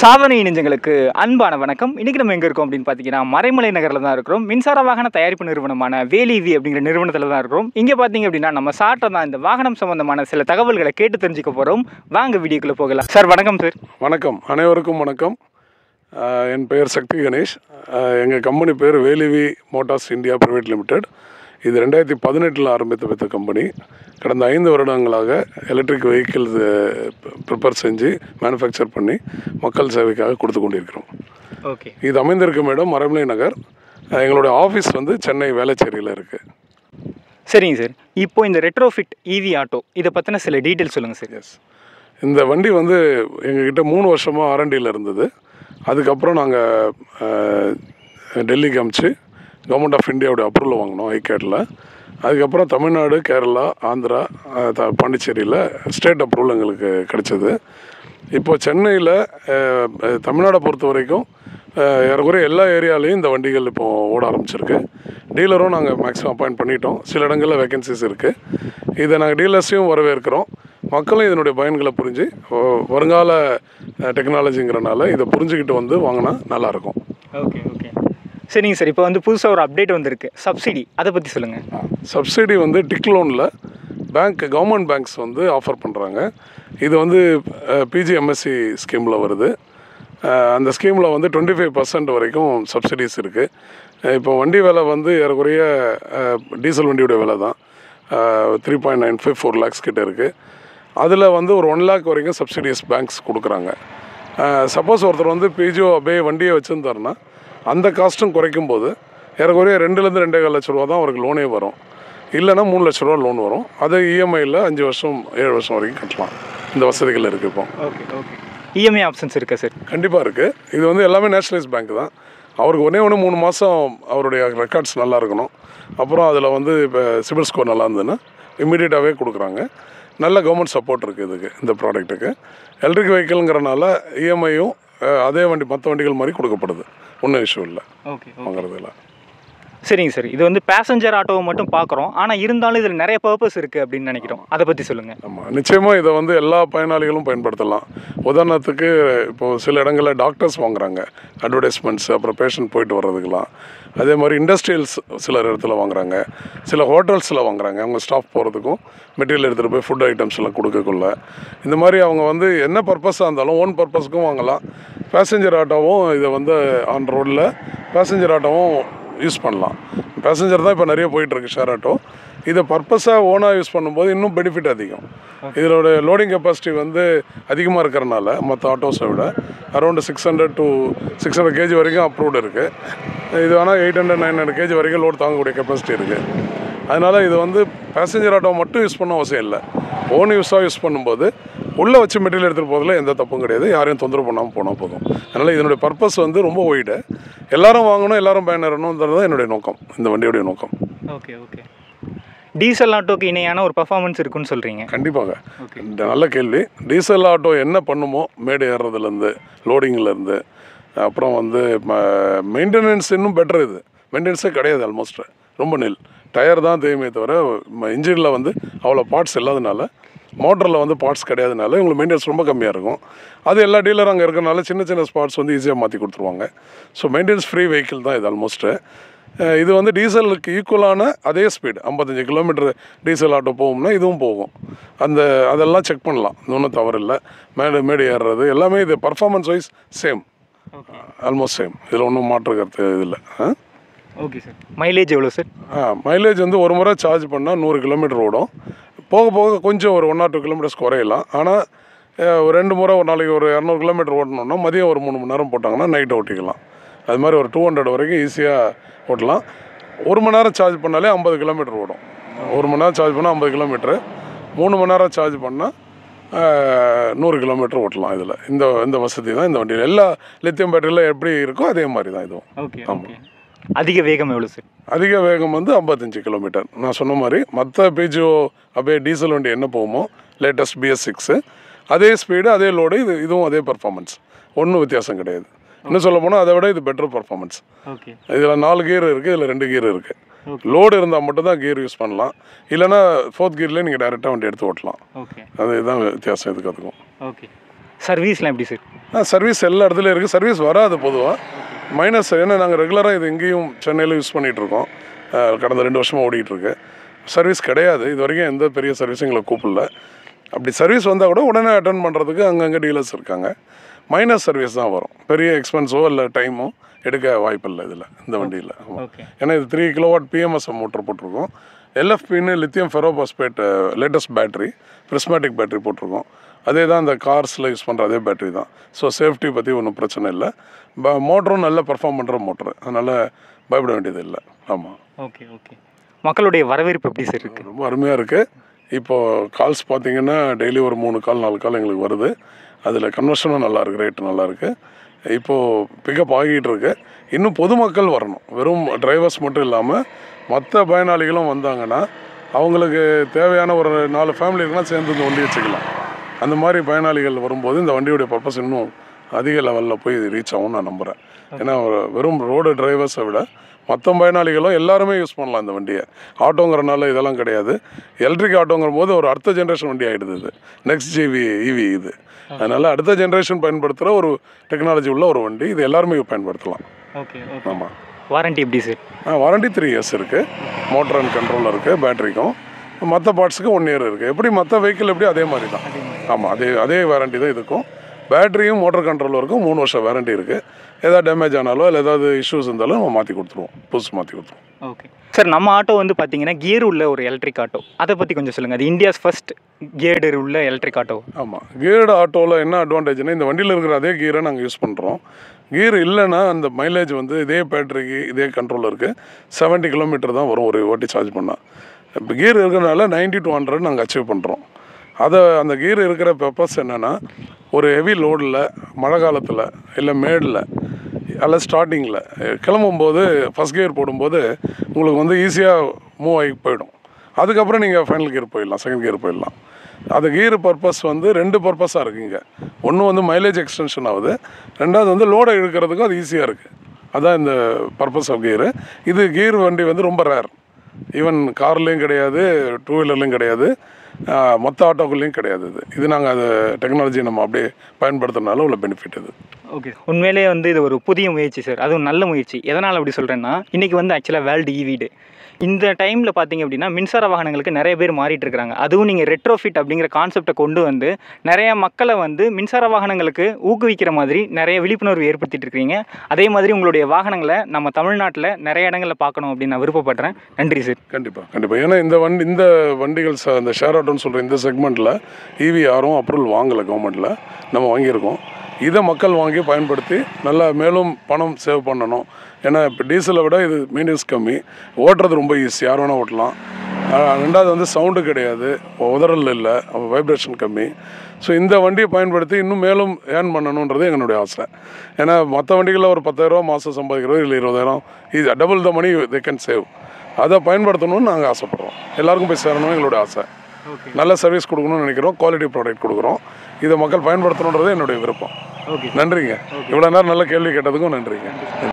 சாதனை இணைஞ்சங்களுக்கு அன்பான வணக்கம் இன்றைக்கி நம்ம எங்கே இருக்கோம் அப்படின்னு பார்த்தீங்கன்னா மறைமலை நகரில் தான் இருக்கிறோம் மின்சார வாகன தயாரிப்பு நிறுவனமான வேலிவி அப்படிங்கிற நிறுவனத்தில் தான் இருக்கிறோம் இங்கே பார்த்தீங்க அப்படின்னா நம்ம சார்ட்ட தான் இந்த வாகனம் சம்பந்தமான சில தகவல்களை கேட்டு தெரிஞ்சுக்க போகிறோம் வாங்க வீடியோக்குள்ளே போகலாம் சார் வணக்கம் சார் வணக்கம் அனைவருக்கும் வணக்கம் ஆஹ் என் பெயர் சக்தி கணேஷ் எங்கள் கம்பெனி பேர் வேலிவி மோட்டார்ஸ் இந்தியா பிரைவேட் லிமிடெட் இது ரெண்டாயிரத்தி பதினெட்டில் ஆரம்பித்து வைத்த கம்பெனி கடந்த ஐந்து வருடங்களாக எலக்ட்ரிக் வெஹிக்கிள்ஸ் ப்ரிப்பேர் செஞ்சு மேனுஃபேக்சர் பண்ணி மக்கள் சேவைக்காக கொடுத்து கொண்டிருக்கிறோம் ஓகே இது அமைந்திருக்கும் இடம் மரமலை நகர் ஆஹ் எங்களுடைய ஆஃபீஸ் வந்து சென்னை வேளச்சேரியில் இருக்குது சரிங்க சார் இப்போ இந்த ரெட்ரோஃபிட் இவி ஆட்டோ இதை பற்றின சில டீட்டெயில் சொல்லுங்கள் சார் எஸ் இந்த வண்டி வந்து எங்ககிட்ட மூணு வருஷமாக ஆர்என்டியில் இருந்தது அதுக்கப்புறம் நாங்கள் டெல்லிக்கு அமிச்சு கவர்மெண்ட் ஆஃப் இந்தியாவுடைய அப்ரூவல் வாங்கினோம் ஐகேட்டில் அதுக்கப்புறம் தமிழ்நாடு கேரளா ஆந்திரா அஹ், த- பாண்டிச்சேரியில் ஸ்டேட் அப்ரூவல் எங்களுக்கு கிடைச்சது இப்போ சென்னையில் தமிழ்நாடை பொறுத்த வரைக்கும் அஹ், ஏறக்குறைய எல்லா ஏரியாலையும் இந்த வண்டிகள் இப்போ ஓட ஆரம்பிச்சிருக்கு டீலரும் நாங்கள் மேக்ஸிமம் அப்பாயிண்ட் பண்ணிட்டோம் சில இடங்களில் வேகன்சிஸ் இருக்குது இதை நாங்கள் டீலர்ஸையும் வரவேற்கிறோம் மக்களும் இதனுடைய பயன்களை புரிஞ்சு ஒ- வருங்கால டெக்னாலஜிங்கிறனால இதை புரிஞ்சுக்கிட்டு வந்து வாங்கினா நல்லாயிருக்கும் ஓகே ஓகே சரிங்க சார் இப்போ வந்து புதுசாக ஒரு அப்டேட் வந்திருக்கு சப்சிடி அதை பற்றி சொல்லுங்கள் சப்சிடி வந்து டிக் லோனில் பேங்க் கவர்மெண்ட் பேங்க்ஸ் வந்து ஆஃபர் பண்ணுறாங்க இது வந்து பிஜிஎம்எஸ்சி ஸ்கீமில் வருது அஹ், அந்த ஸ்கீமில் வந்து டுவெண்ட்டி ஃபைவ் பர்சன்ட் வரைக்கும் சப்சிடிஸ் இருக்குது இப்போ வண்டி விலை வந்து ஏறக்குறைய அஹ், டீசல் வண்டியோட விலை தான் three point nine five four lakhs கிட்ட இருக்குது அதில் வந்து ஒரு ஒன் லேக் வரைக்கும் சப்சிடிஸ் பேங்க்ஸ் கொடுக்குறாங்க சப்போஸ் ஒருத்தர் வந்து பிஜிஓ அப்படியே வண்டியை வச்சுருந்தாருன்னா அந்த காஸ்ட்டும் குறைக்கும் போது ஏறக்குறைய ரெண்டுலேருந்து ரெண்டே கால் லட்ச ரூபா தான் அவருக்கு லோனே வரும் இல்லைன்னா மூணு லட்ச ரூபா லோன் வரும் அது இஎம்ஐயில் அஞ்சு வருஷம் ஏழு வருஷம் வரைக்கும் கட்டலாம் இந்த வசதிகள் இருக்குது இப்போ ஓகே ஓகே இஎம்ஐ ஆப்ஷன்ஸ் இருக்கா சார் கண்டிப்பாக இருக்குது இது வந்து எல்லாமே நேஷனலைஸ் பேங்க் தான் அவருக்கு ஒன்றே ஒன்று மூணு மாதம் அவருடைய ரெக்கார்ட்ஸ் நல்லா இருக்கணும் அப்புறம் அதில் வந்து இப்போ சிபில் ஸ்கோர் நல்லா இருந்ததுன்னா இம்மிடியட்டாகவே கொடுக்குறாங்க நல்ல கவர்மெண்ட் சப்போர்ட் இருக்குது இதுக்கு இந்த ப்ராடக்ட்டுக்கு எலக்ட்ரிக் வெஹிக்கிள்ங்கிறனால இஎம்ஐயும் அதே வண்டி மற்ற வண்டிகள் மாதிரி கொடுக்கப்படுது ஒன்றும் இஷ்யூ இல்லை ஓகே வாங்குறதுல சரிங்க சார் இது வந்து பேசஞ்சர் ஆட்டோவை மட்டும் பார்க்குறோம் ஆனால் இருந்தாலும் இதில் நிறைய பர்பஸ் இருக்குது அப்படின்னு நினைக்கிறோம் அதை பற்றி சொல்லுங்கள் ஆமாம் நிச்சயமாக இதை வந்து எல்லா பயனாளிகளும் பயன்படுத்தலாம் உதாரணத்துக்கு இப்போது சில இடங்களில் டாக்டர்ஸ் வாங்குறாங்க அட்வர்டைஸ்மெண்ட்ஸ் அப்புறம் பேஷண்ட் போயிட்டு வர்றதுக்கெலாம் அதே மாதிரி இண்டஸ்ட்ரியல்ஸ் சில இடத்துல வாங்குறாங்க சில ஹோட்டல்ஸில் வாங்குறாங்க அவங்க ஸ்டாஃப் போகிறதுக்கும் மெட்டீரியல் எடுத்துகிட்டு போய் ஃபுட் ஐட்டம்ஸ் எல்லாம் கொடுக்கக்குள்ள இந்த மாதிரி அவங்க வந்து என்ன பர்பஸாக இருந்தாலும் ஓன் பர்பஸ்க்கும் வாங்கலாம் பேசஞ்சர் ஆட்டோவும் இதை வந்து ஆன் ரோடில் பேசஞ்சர் ஆட்டோவும் யூஸ் பண்ணலாம் பேசஞ்சர் தான் இப்போ நிறைய போயிட்டுருக்கு ஷேர் ஆட்டோ இதை பர்பஸாக ஓனாக யூஸ் பண்ணும்போது இன்னும் பெனிஃபிட் அதிகம் இதோட லோடிங் கெப்பாசிட்டி வந்து அதிகமாக இருக்கிறனால மற்ற ஆட்டோஸை விட around six hundred to six hundred KG வரைக்கும் அப்ரூவ்டு இருக்குது இது வேணால் eight hundred nine hundred KG வரைக்கும் லோட் தாங்கக்கூடிய கெப்பாசிட்டி இருக்குது அதனால் இது வந்து பேசஞ்சர் ஆட்டோ மட்டும் யூஸ் பண்ண அவசியம் இல்லை ஓன் யூஸாக யூஸ் பண்ணும்போது உள்ளே வச்சு மெட்டீரியல் எடுத்துகிட்டு போகிறதுல எந்த தப்பும் கிடையாது யாரையும் தொந்தரவு பண்ணாமல் போனால் போதும் அதனால் இதனுடைய பர்பஸ் வந்து ரொம்ப ஒய்டு எல்லாரும் வாங்கணும் எல்லாரும் பயனறணுன்றது தான் என்னுடைய நோக்கம் இந்த வண்டியுடைய நோக்கம் ஓகே ஓகே டீசல் ஆட்டோக்கு இணையான ஒரு பர்ஃபார்மன்ஸ் இருக்குன்னு சொல்கிறீங்க கண்டிப்பாக ஓகே இந்த நல்ல கேள்வி டீசல் ஆட்டோ என்ன பண்ணுமோ மேடு ஏறுறதுலேருந்து லோடிங்லேருந்து அப்புறம் வந்து மெயின்டெனன்ஸ் இன்னும் பெட்டர் இது மெயின்டெனன்ஸே கிடையாது ஆல்மோஸ்ட் ரொம்ப நெல் டயர் தான் தேயுமே தவிர இன்ஜினில் வந்து அவ்வளோ பார்ட்ஸ் இல்லாதனால மோட்டரில் வந்து பார்ட்ஸ் கிடையாதுனால உங்களுக்கு மெயின்டெனன்ஸ் ரொம்ப கம்மியாக இருக்கும் அது எல்லா டீலர் அங்கே இருக்கிறனால சின்ன சின்ன ஸ்பாட்ஸ் வந்து ஈஸியாக மாற்றி கொடுத்துருவாங்க ஸோ மெயின்டெனன்ஸ் ஃப்ரீ வெஹிக்கிள் தான் இது ஆல்மோஸ்ட்டு அஹ் இது வந்து டீசலுக்கு ஈக்குவலான அதே ஸ்பீடு ஐம்பத்தஞ்சு கிலோமீட்டர் டீசல் ஆட்டோ போகும்னா இதுவும் போகும் அந்த அதெல்லாம் செக் பண்ணலாம் ஒன்றும் தவறு இல்லை மேடு மேடு ஏறுறது எல்லாமே இது performance wise same okay almost same இதில் ஒன்றும் மாற்று கருத்து இதில் ஓகே சார் மைலேஜ் எவ்வளோ சார் மைலேஜ் வந்து ஒரு முறை சார்ஜ் பண்ணால் நூறு கிலோமீட்டர் ஓடும் போக போக கொஞ்சம் ஒரு ஒன் ஆர் டூ கிலோமீட்டர்ஸ் குறையலாம் ஆனால் ஒரு ரெண்டு முறை ஒரு நாளைக்கு ஒரு இரநூறு கிலோமீட்டர் ஓட்டணும்னா மதியம் ஒரு மூணு மணி நேரம் போட்டாங்கன்னா நைட் ஓட்டிக்கலாம் அது மாதிரி ஒரு டூ ஹண்ட்ரட் வரைக்கும் ஈஸியாக ஓட்டலாம் ஒரு மணி நேரம் சார்ஜ் பண்ணாலே ஐம்பது கிலோமீட்டர் ஓடும் ஒரு மணி நேரம் சார்ஜ் பண்ணால் ஐம்பது கிலோமீட்ரு மூணு மணி நேரம் சார்ஜ் பண்ணால் நூறு கிலோமீட்டர் ஓட்டலாம் இதில் இந்த இந்த வசதி தான் இந்த வண்டியில் எல்லா லித்தியம் பேட்டரியில் எப்படி இருக்கோ அதே மாதிரி தான் இதுவும் ஓகே ஓகே அதிக வேகம் எவ்வளோ சார் அதிக வேகம் வந்து ஐம்பத்தஞ்சு கிலோமீட்டர் நான் சொன்ன மாதிரி மற்ற பிஜிஓ அப்படியே டீசல் வண்டி என்ன போகுமோ லேட்டஸ்ட் பிஎஸ் சிக்ஸு அதே ஸ்பீடு அதே லோடு இது இதுவும் அதே பர்ஃபார்மன்ஸ் ஒன்றும் வித்தியாசம் கிடையாது இன்னும் சொல்ல போனால் அதை விட இது பெட்டர் பர்ஃபார்மன்ஸ் ஓகே இதில் நாலு கியர் இருக்குது இதில் ரெண்டு கியர் இருக்குது லோடு இருந்தால் மட்டும் தான் கியர் யூஸ் பண்ணலாம் இல்லைன்னா ஃபோர்த் கியர்லேயே நீங்கள் டேரெக்டாக வண்டி எடுத்து ஓட்டலாம் ஓகே அதுதான் வித்தியாசம் இதுக்கு அதுக்கும் ஓகே சர்வீஸ்லாம் எப்படி சார் சர்வீஸ் எல்லா இடத்துலையும் இருக்குது சர்வீஸ் வராது பொதுவாக மைனஸ் ஏன்னா நாங்கள் ரெகுலராக இது இங்கேயும் சென்னையில் யூஸ் பண்ணிகிட்ருக்கோம் கடந்த ரெண்டு வருஷமாக ஓடிட்டுருக்கு சர்வீஸ் கிடையாது இது வரைக்கும் எந்த பெரிய சர்வீஸும் எங்களை கூப்பிடல அப்படி சர்வீஸ் வந்தால் கூட உடனே அட்டன் பண்ணுறதுக்கு அங்கங்கே டீலர்ஸ் இருக்காங்க மைனஸ் சர்வீஸ் தான் வரும் பெரிய எக்ஸ்பென்ஸோ இல்லை டைமோ எடுக்க வாய்ப்பில்லை இதில் இந்த வண்டியில் ஓகே ஏன்னா இது த்ரீ கிலோவாட் பிஎம்எஸ் மோட்டர் போட்டிருக்கோம் எல்எஃபின்னு lithium ferrophosphate latest battery prismatic battery போட்டிருக்கோம் அதே தான் இந்த கார்ஸில் யூஸ் பண்ணுற அதே பேட்டரி தான் ஸோ சேஃப்டி பற்றி ஒன்றும் பிரச்சனை இல்லை ப மோட்டரும் நல்ல பர்ஃபார்ம் பண்ணுற மோட்ரு அதனால் பயப்பட வேண்டியது இல்லை ஆமாம் ஓகே ஓகே மக்களுடைய வரவேற்பு எப்படி சார் இருக்குது ரொம்ப அருமையாக இருக்குது இப்போது கால்ஸ் பார்த்தீங்கன்னா டெய்லி ஒரு மூணு கால் நாலு கால் எங்களுக்கு வருது அதில் கன்வர்ஷனும் நல்லா இருக்கு ரேட்டு நல்லா இருக்கு இப்போது பிக்கப் ஆகிட்டு இருக்கு இன்னும் பொதுமக்கள் வரணும் வெறும் டிரைவர்ஸ் மட்டும் இல்லாமல் மற்ற பயனாளிகளும் வந்தாங்கன்னா அவங்களுக்கு தேவையான ஒரு நாலு ஃபேமிலி இருக்குன்னா சேர்ந்து இந்த வண்டி வச்சுக்கலாம் அந்த மாதிரி பயனாளிகள் வரும்போது இந்த வண்டியுடைய பர்பஸ் இன்னும் அதிக லெவலில் போய் ரீச் ஆகும்னு நான் நம்புகிறேன் ஏன்னா ஒரு வெறும் ரோடு டிரைவர்ஸை விட மற்ற பயனாளிகளும் எல்லாருமே யூஸ் பண்ணலாம் இந்த வண்டியை ஆட்டோங்கிறனால இதெல்லாம் கிடையாது எலக்ட்ரிக் ஆட்டோங்கிற போது ஒரு அடுத்த ஜென்ரேஷன் வண்டி ஆகிடுது இது நெக்ஸ்ட் ஜிவி இவி இது அதனால் அடுத்த ஜென்ரேஷன் பயன்படுத்துகிற ஒரு டெக்னாலஜி உள்ள ஒரு வண்டி இது எல்லாருமே பயன்படுத்தலாம் ஓகே ஓகே ஆமாம் வாரண்டி எப்படி சார் வாரண்டி த்ரீ இயர்ஸ் இருக்குது மோட்டர் அண்ட் கண்ட்ரோல் இருக்குது பேட்டரிக்கும் மற்ற பார்ட்ஸுக்கு ஒன் இயர் இருக்குது எப்படி மற்ற வெஹிக்கிள் எப்படி அதே மாதிரி தான் ஆமாம் அதே அதே வாரண்டி தான் இதுக்கும் பேட்டரியும் மோட்டர் கண்ட்ரோல் இருக்கும் மூணு வருஷம் வாரண்டி இருக்குது ஏதாவது டேமேஜ் ஆனாலோ இல்லை ஏதாவது இஷ்யூஸ் இருந்தாலும் நம்ம மாற்றி கொடுத்துருவோம் புதுசு மாற்றி கொடுத்துருவோம் ஓகே சார் நம்ம ஆட்டோ வந்து பார்த்தீங்கன்னா கியர் உள்ள ஒரு எலக்ட்ரிக் ஆட்டோ அதை பற்றி கொஞ்சம் சொல்லுங்கள் அது இந்தியாஸ் ஃபர்ஸ்ட் கியர்டு உள்ள எலக்ட்ரிக் ஆட்டோ ஆமாம் கியர்டு ஆட்டோவில் என்ன அட்வான்டேஜ்னா இந்த வண்டியில் இருக்கிற அதே கியரை நாங்கள் யூஸ் பண்ணுறோம் கியர் இல்லைன்னா அந்த மைலேஜ் வந்து இதே பேட்டரிக்கு இதே கண்ட்ரோல் இருக்குது செவன்ட்டி கிலோமீட்டர் தான் வரும் ஒரு ஓட்டி சார்ஜ் பண்ணால் இப்போ கியர் இருக்கிறனால நைன்ட்டி டூ ஹண்ட்ரட் நாங்கள் அச்சீவ் பண்ணுறோம் அதை அந்த கியர் இருக்கிற பர்பஸ் என்னென்னா ஒரு ஹெவி லோடில் மழை காலத்தில் இல்லை மேடில் அல்ல ஸ்டார்டிங்கில் கிளம்பும்போது ஃபஸ்ட் கியர் போடும்போது உங்களுக்கு வந்து ஈஸியாக மூவ் ஆகி போயிடும் அதுக்கப்புறம் நீங்கள் ஃபைனல் கியர் போயிடலாம் செகண்ட் கியர் போயிடலாம் அது கியர் பர்பஸ் வந்து ரெண்டு பர்பஸாக இருக்குங்க ஒன்று வந்து மைலேஜ் எக்ஸ்டென்ஷன் ஆகுது ரெண்டாவது வந்து லோடை இழுக்கிறதுக்கும் அது ஈஸியாக இருக்குது அதான் இந்த பர்பஸ் ஆஃப் கியரு இது கியர் வண்டி வந்து ரொம்ப ரேர் ஈவன் கார்லேயும் கிடையாது டூ வீலர்லேயும் கிடையாது ஆஹ் மொத்த ஆட்டோக்குள்ளேயும் கிடையாது இது இது நாங்கள் அது டெக்னாலஜி நம்ம அப்படியே பயன்படுத்துறதுனால உள்ள பெனிஃபிட் இது ஓகே உண்மையிலேயே வந்து இது ஒரு புதிய முயற்சி சார் அதுவும் நல்ல முயற்சி எதனால் அப்படி சொல்கிறேன்னா இன்றைக்கி வந்து ஆக்சுவலாக வேர்ல்டு ஈவீடு இந்த டைமில் பார்த்தீங்க அப்படின்னா மின்சார வாகனங்களுக்கு நிறைய பேர் மாறிட்டு இருக்காங்க அதுவும் நீங்கள் ரெட்ரோஃபிட் அப்படிங்கிற கான்செப்டை கொண்டு வந்து நிறைய மக்களை வந்து மின்சார வாகனங்களுக்கு ஊக்குவிக்கிற மாதிரி நிறைய விழிப்புணர்வு ஏற்படுத்திட்டு இருக்கீங்க அதே மாதிரி உங்களுடைய வாகனங்களை நம்ம தமிழ்நாட்டில் நிறைய இடங்களில் பார்க்கணும் அப்படின்னு நான் விருப்பப்படுறேன் நன்றி சார் கண்டிப்பாக கண்டிப்பாக ஏன்னா இந்த வண்டி இந்த வண்டிகள் ச இந்த ஷேர் ஆட்டோன்னு சொல்கிற இந்த செக்மெண்ட்டில் இவி யாரும் அப்ரூவல் வாங்கலை கவர்மெண்ட்டில் நம்ம வாங்கியிருக்கோம் இதை மக்கள் வாங்கி பயன்படுத்தி நல்லா மேலும் பணம் சேவ் பண்ணணும் ஏன்னா இப்போ டீசலை விட இது மெயின்டெனன்ஸ் கம்மி ஓட்டுறது ரொம்ப ஈஸி யார் வேணால் ஓட்டலாம் ஆஹ் ரெண்டாவது வந்து சவுண்டு கிடையாது உதறல் இல்லை வைப்ரேஷன் கம்மி ஸோ இந்த வண்டியை பயன்படுத்தி இன்னும் மேலும் ஏர்ன் பண்ணணுன்றது எங்களுடைய ஆசை ஏன்னா மற்ற வண்டிகளில் ஒரு பத்தாயிரரூவா மாதம் சம்பாதிக்கிறோம் இல்லை இருபதாயிரம் இது double the money they can save அதை பயன்படுத்தணும்னு நாங்கள் ஆசைப்படுறோம் எல்லாருக்கும் போய் சேரணும் எங்களுடைய ஆசை ஓகே நல்ல சர்வீஸ் கொடுக்கணும்னு நினைக்கிறோம் குவாலிட்டி ப்ராடக்ட் கொடுக்குறோம் இதை மக்கள் பயன்படுத்தணுன்றது என்னுடைய விருப்பம் ஓகே நன்றிங்க இவ்வளோ நேரம் நல்ல கேள்வி கேட்டதுக்கும் நன்றிங்க